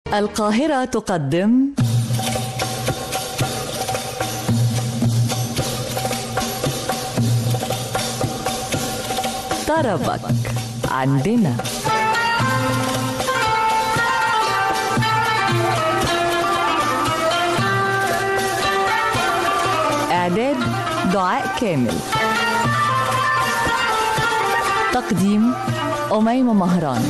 القاهرة تقدم طربك عندنا إعداد دعاء كامل تقديم أميمة مهران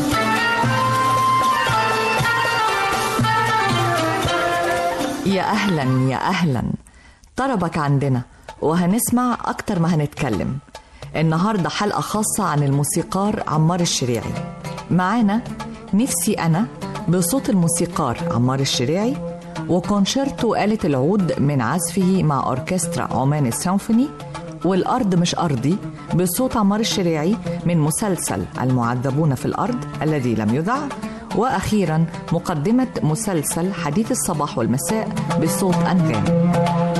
يا أهلا يا أهلا طربك عندنا وهنسمع أكتر ما هنتكلم النهاردة حلقة خاصة عن الموسيقار عمار الشريعي معانا نفسي أنا بصوت الموسيقار عمار الشريعي وكونشيرتو آلة العود من عزفه مع أوركسترا عمان السيمفوني والأرض مش أرضي بصوت عمار الشريعي من مسلسل المعذبون في الأرض الذي لم يذع وأخيرا مقدمة مسلسل حديث الصباح والمساء بصوت أنغام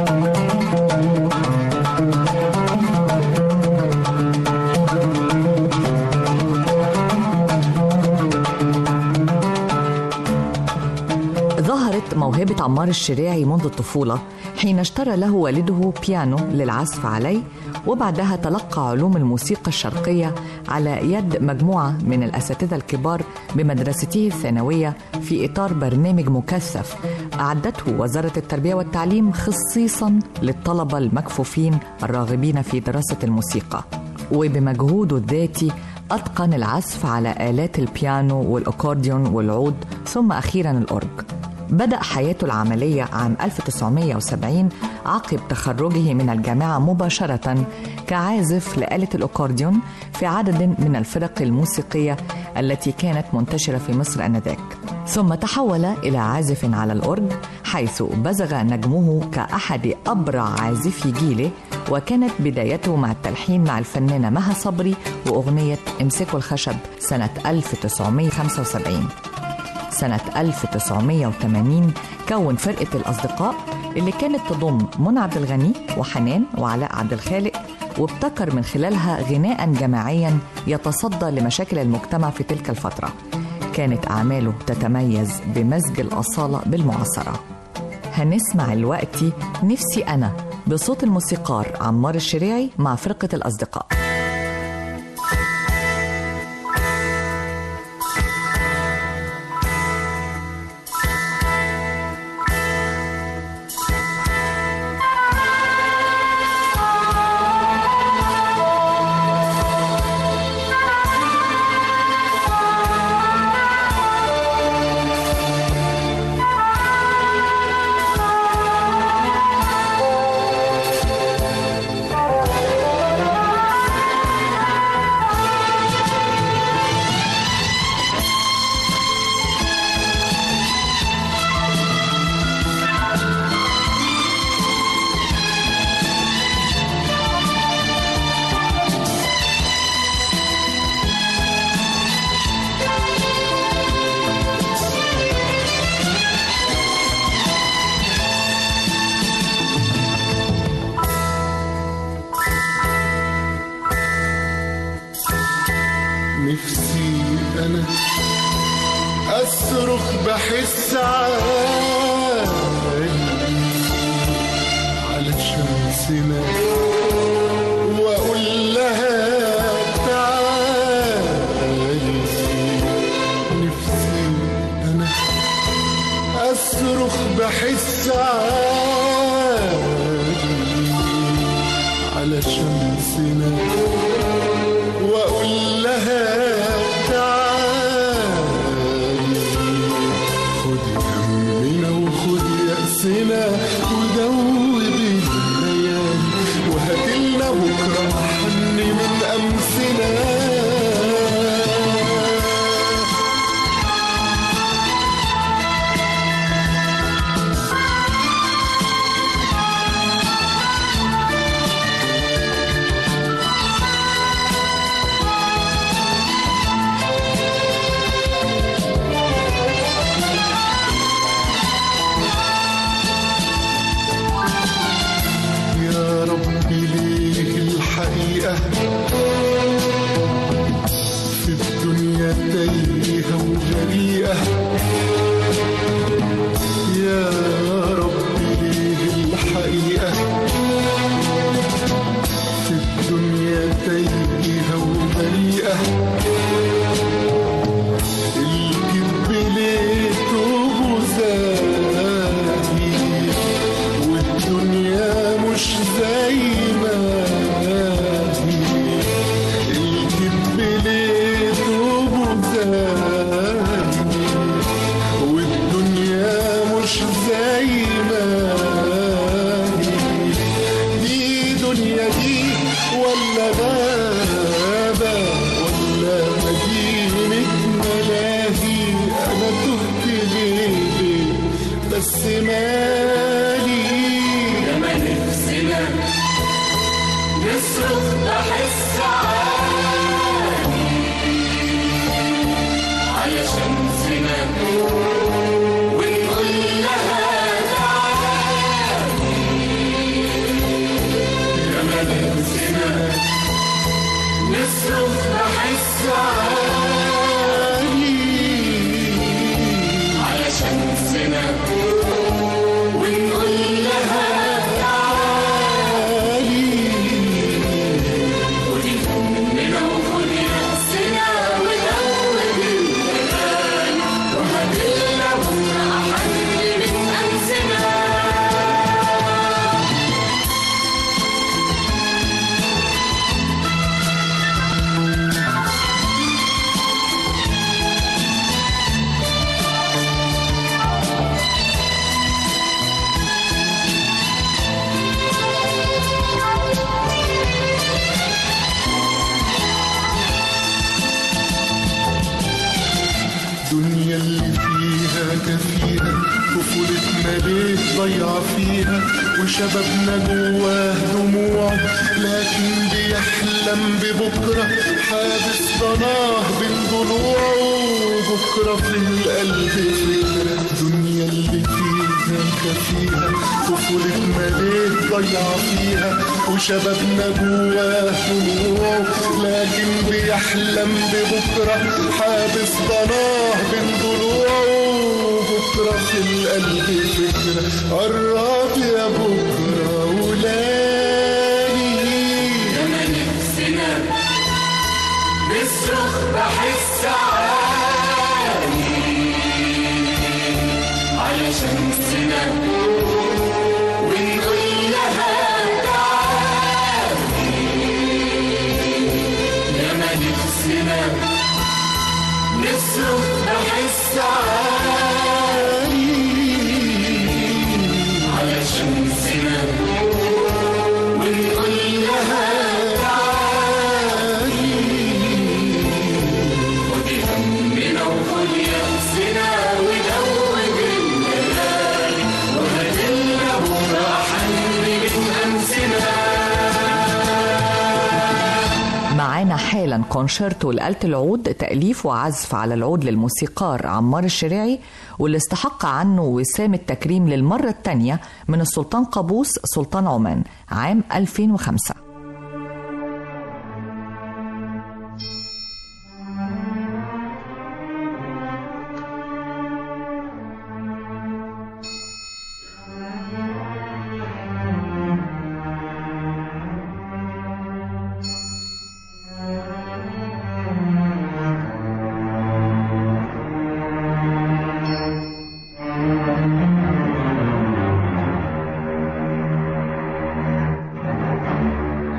ظهرت موهبة عمار الشريعي منذ الطفولة حين اشترى له والده بيانو للعزف عليه وبعدها تلقى علوم الموسيقى الشرقية على يد مجموعة من الأساتذة الكبار بمدرسته الثانوية في إطار برنامج مكثف أعدته وزارة التربية والتعليم خصيصا للطلبة المكفوفين الراغبين في دراسة الموسيقى وبمجهوده الذاتي أتقن العزف على آلات البيانو والأكورديون والعود ثم أخيرا الأورج بدأ حياته العملية عام 1970 عقب تخرجه من الجامعة مباشرة كعازف لآلة الأكورديون في عدد من الفرق الموسيقية التي كانت منتشرة في مصر آنذاك ثم تحول إلى عازف على الأورج حيث بزغ نجمه كأحد أبرع عازفي جيله وكانت بدايته مع التلحين مع الفنانة مها صبري وأغنية امسكوا الخشب سنة 1975 سنة 1980 كون فرقة الأصدقاء اللي كانت تضم منى عبد الغني وحنان وعلاء عبد الخالق وابتكر من خلالها غناء جماعيا يتصدى لمشاكل المجتمع في تلك الفترة كانت أعماله تتميز بمزج الأصالة بالمعاصرة هنسمع الوقت نفسي أنا بصوت الموسيقار عمار الشريعي مع فرقة الأصدقاء نفسي انا اصرخ بحس عالي على شمسنا واقول لها تعالي نفسي انا اصرخ بحس عالي على شمسنا واقول لها تعالي خدي همنا وخدي يأسنا ودوبي الليالي وهاتلنا بكرة حن من أمسنا مقسمالي لما نفسنا نصرخ بحس عالي على شمسنا ونقول لها تعالي لما نفسنا نصرخ بحس عالي على شمسنا ونقول لها تعالي خدي همنا وخدي نفسنا ودوب المكان وهدلنا بكرة أحد من أمسنا دنيا اللي فيها كفيها طفولتنا ليه ضيعة فيها وشبابنا جواه دموع لكن بيحلم ببكرة حابس ضناه بين ضلوعه بكرة في القلب فكرة دنيا اللي فيها كفيها طفولتنا ليه ضيعة فيها وشبابنا جواه دموع لكن بيحلم ببكرة حابس ضناه بين ضلوعه بكرة في القلب فكرة قرب يا بكرة ولاني لما نفسنا نصرخ بحس عالي على شمسنا ونقول لها تعالي لما نفسنا نصرخ بحس عالي على شمسنا ونقول لها تعالي خدي همنا وخدي يأسنا ودوب الليالي وهدلنا بكرة أحن من أمسنا معانا حالا كونشيرتو لآلة العود تأليف وعزف على العود للموسيقار عمار الشريعي واللي استحق عنه وسام التكريم للمرة الثانية من السلطان قابوس سلطان عمان عام 2005 لما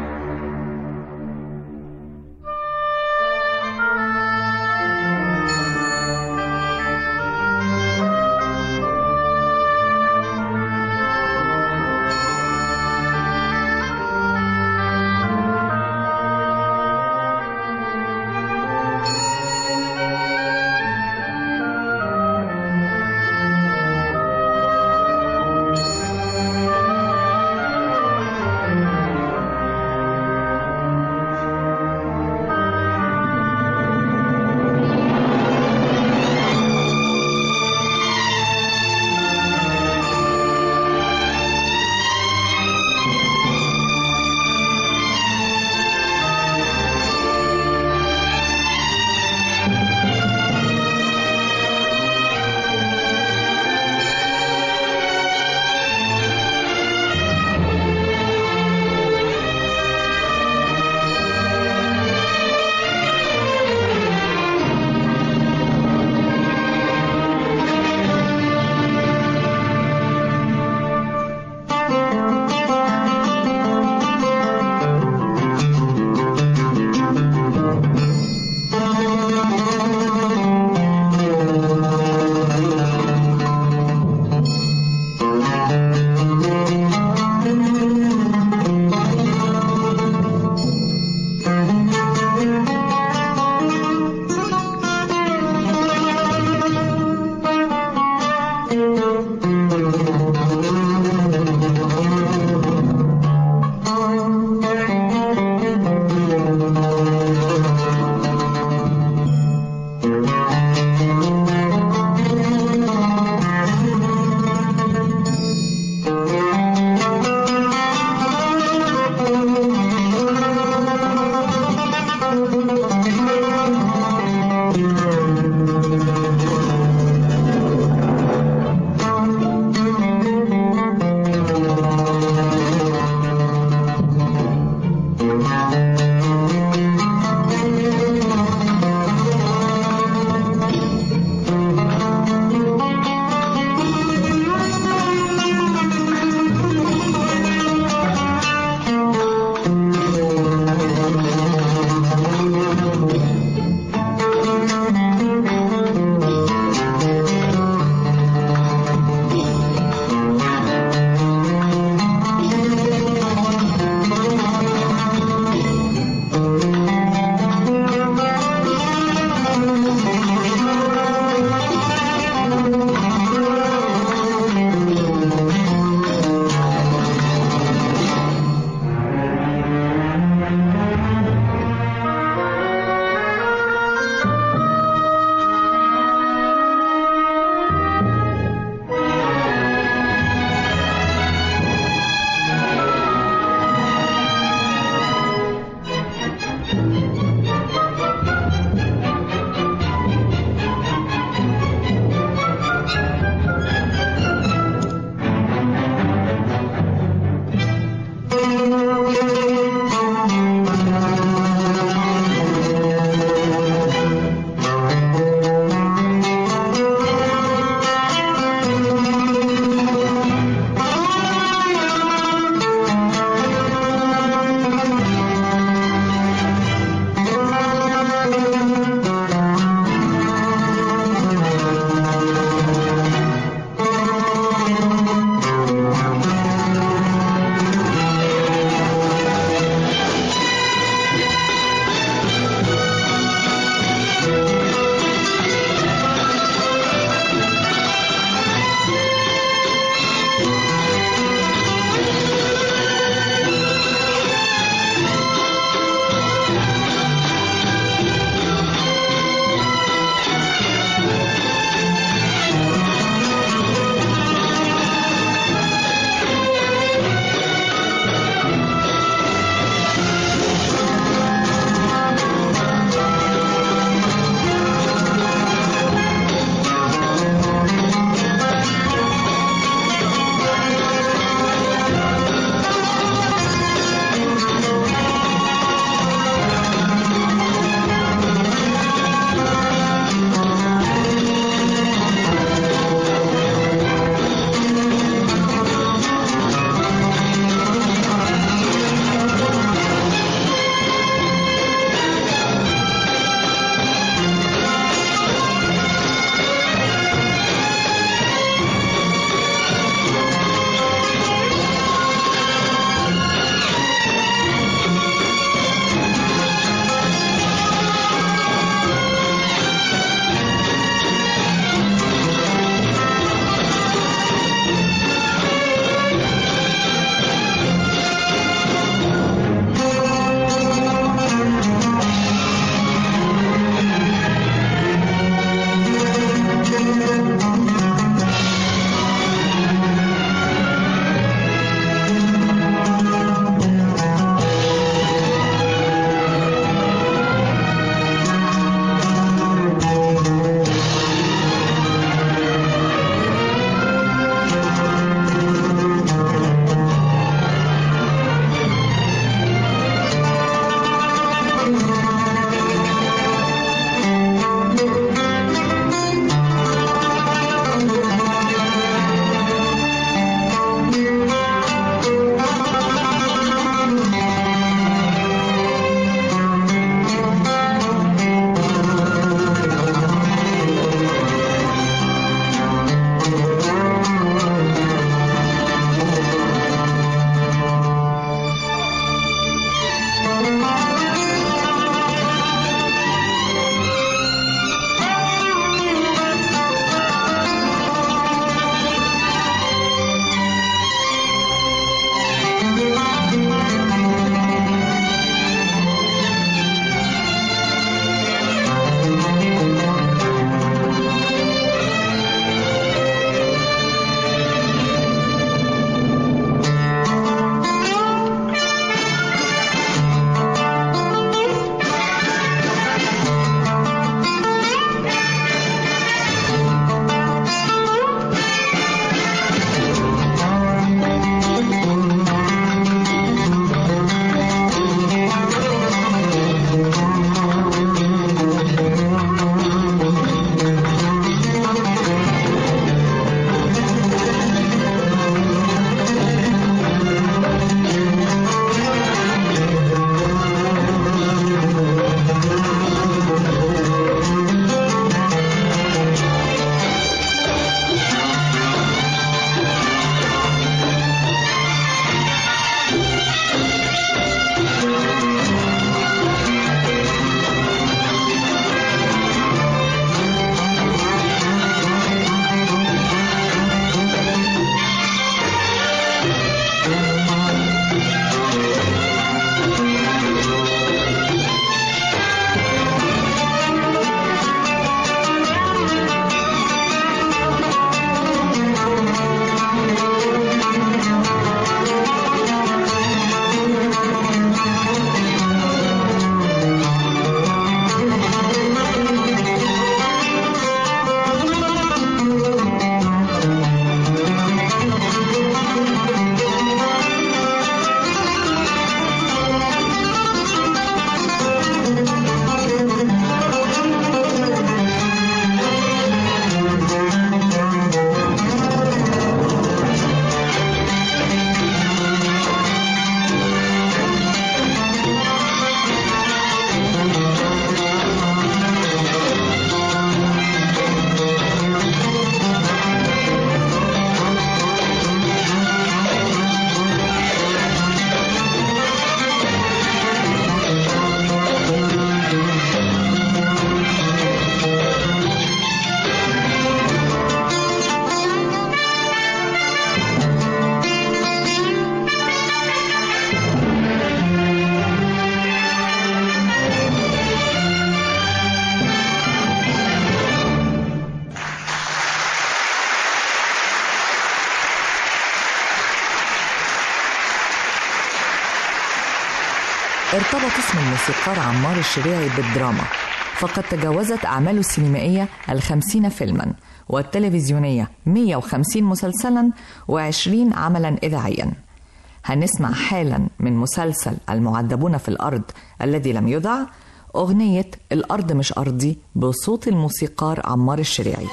ارتبط اسم الموسيقار عمار الشريعي بالدراما فقد تجاوزت أعماله السينمائية الخمسين فيلما والتلفزيونية 150 مسلسلا و20 عملا إذاعيا هنسمع حالا من مسلسل المعذبون في الأرض الذي لم يذع أغنية الأرض مش أرضي بصوت الموسيقار عمار الشريعي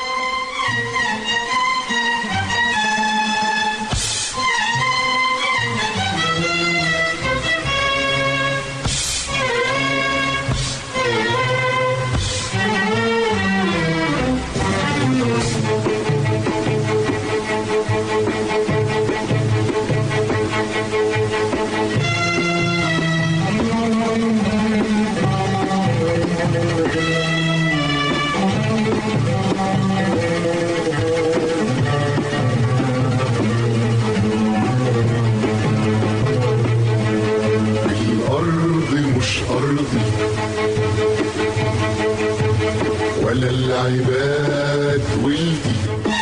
الأرض مش أرضي ولا العباد ولدي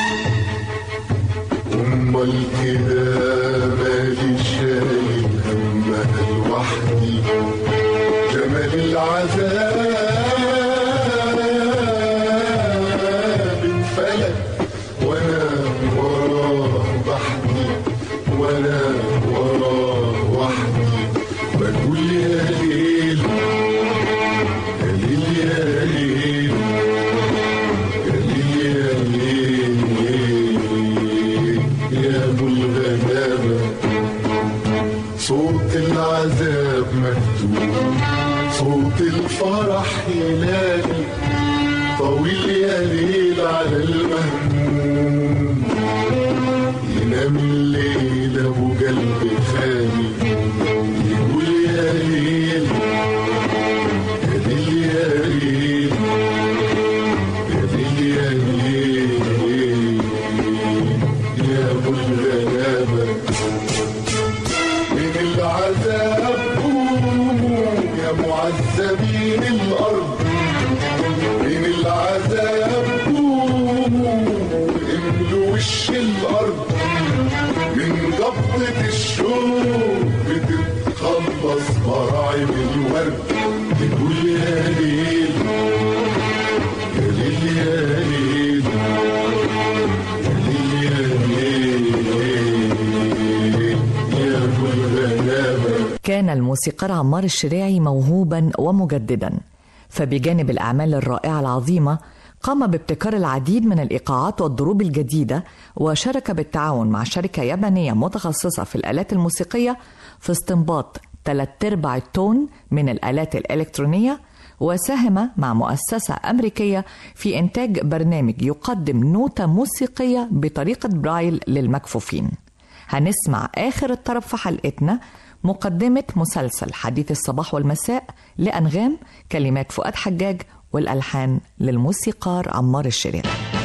أمال كده مالي شايل همها لوحدي جمال العذاب اتفلت وانا وراه بحدي وانا وراه وحدي بقول يا ليل يا ليل يا ليل يا ليل يا ليل يا ابو الغلابه صوت العذاب مكتوب صوت الفرح ينادي طويل يا ليل على المهموم ينام الليل ابو قلب خالي يقول يا ليل يا ليل يا ليل يا ليل يا ليل يا ابو الغلابه من العذاب قوموا يا معذبين الارض من العذاب قوموا املوا وش الارض من قبضة الشوق بتتخلص مراعم الورد تقول يا ليل يا ليل يا ليل يا ليل يا ليل يا ابو الغلابه كان الموسيقار عمار الشريعي موهوبا ومجددا فبجانب الأعمال الرائعة العظيمة قام بابتكار العديد من الإيقاعات والضروب الجديدة وشارك بالتعاون مع شركة يابانية متخصصة في الآلات الموسيقية في استنباط ثلاث أرباع التون من الآلات الإلكترونية وساهم مع مؤسسة أمريكية في إنتاج برنامج يقدم نوتة موسيقية بطريقة برايل للمكفوفين هنسمع آخر الطرف في حلقتنا مقدمة مسلسل حديث الصباح والمساء لأنغام كلمات فؤاد حجاج والألحان للموسيقار عمار الشريعي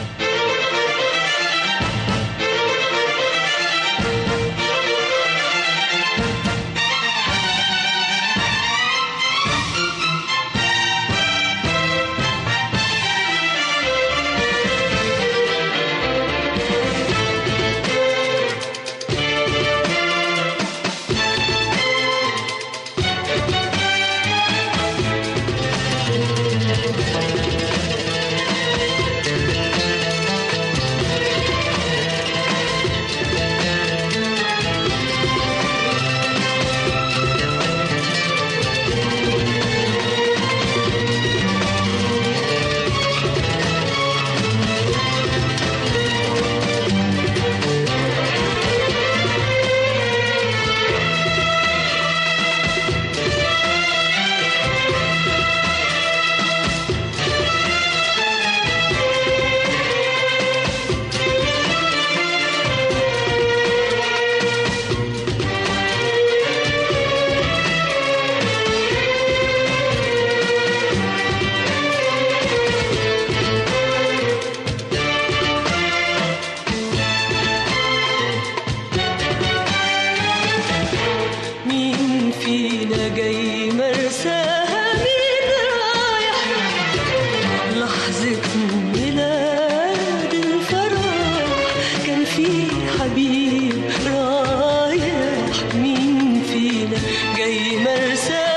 مين فينا جاي مرساها مين رايح لحظة ميلاد الفرح كان في حبيب رايح مين فينا جاي مرساها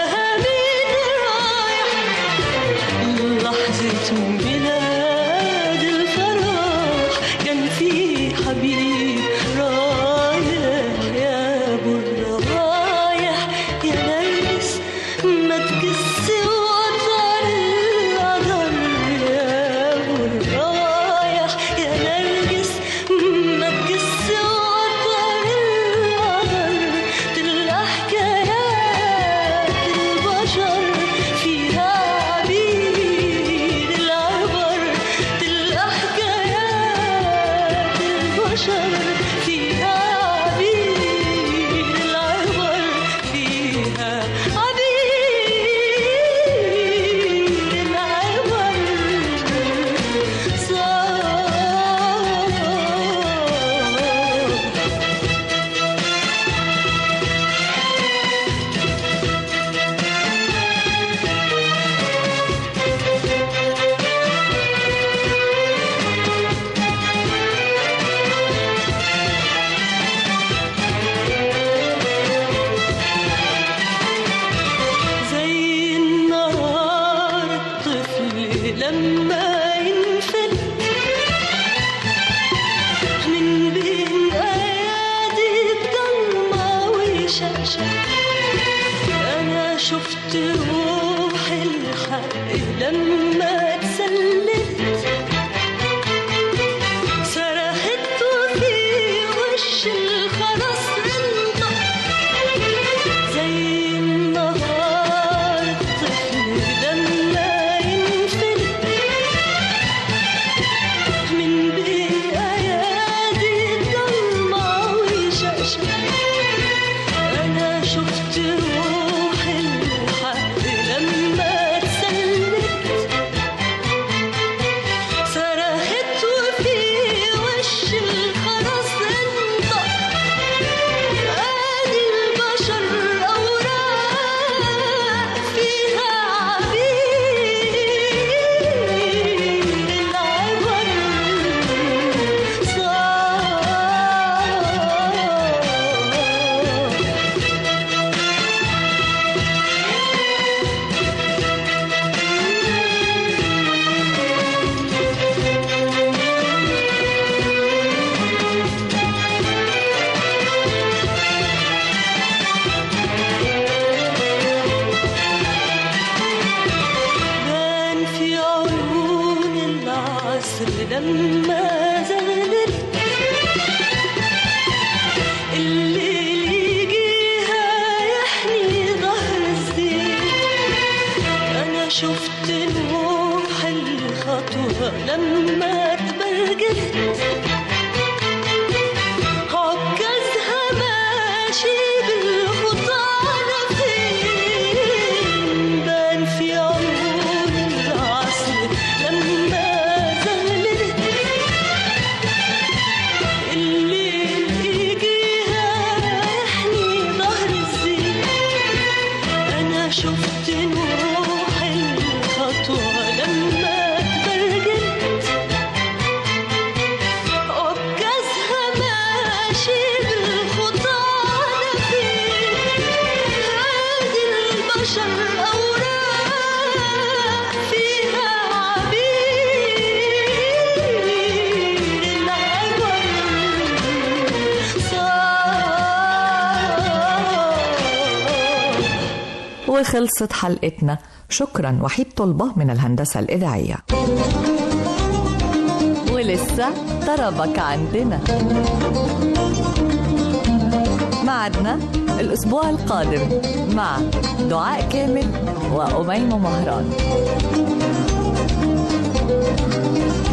البشر فيها عبير العبر فيها عبير العبر صار زي النهار الطفل لما ينفل من بين ايادي الضلمة وشاشة انا شفت روح الحق لما اتسلت صرخت وفي وش الخرس انطق زي النهار الطفل لما ينفل من بين ايادي الضلمة وشاشة انا شفت روح الحق لما اتسلت صرخت وفي وش الخرس انطق ادي البشر اوراق فيها عبير العبر صار بان في عيون العصر لما زغلت الليل يجيها يحني ظهر الزين انا شفت نوح الخطوة لما تبرجلت عكازها ماشي بالخطى على فين بان في عيون العصر لما زغلت الليل يجيها يحني ظهر الزين انا شفت نوح الخطوة لما تبرجلت عكازها ماشي بالخطى على فين هادي البشر أوراق فيها عبير العبر صار وخلصت حلقتنا شكرا وحيد طلبة من الهندسة الإذاعية ولسه طربك عندنا معدنا الأسبوع القادم مع دعاء كامل وأميمة مهران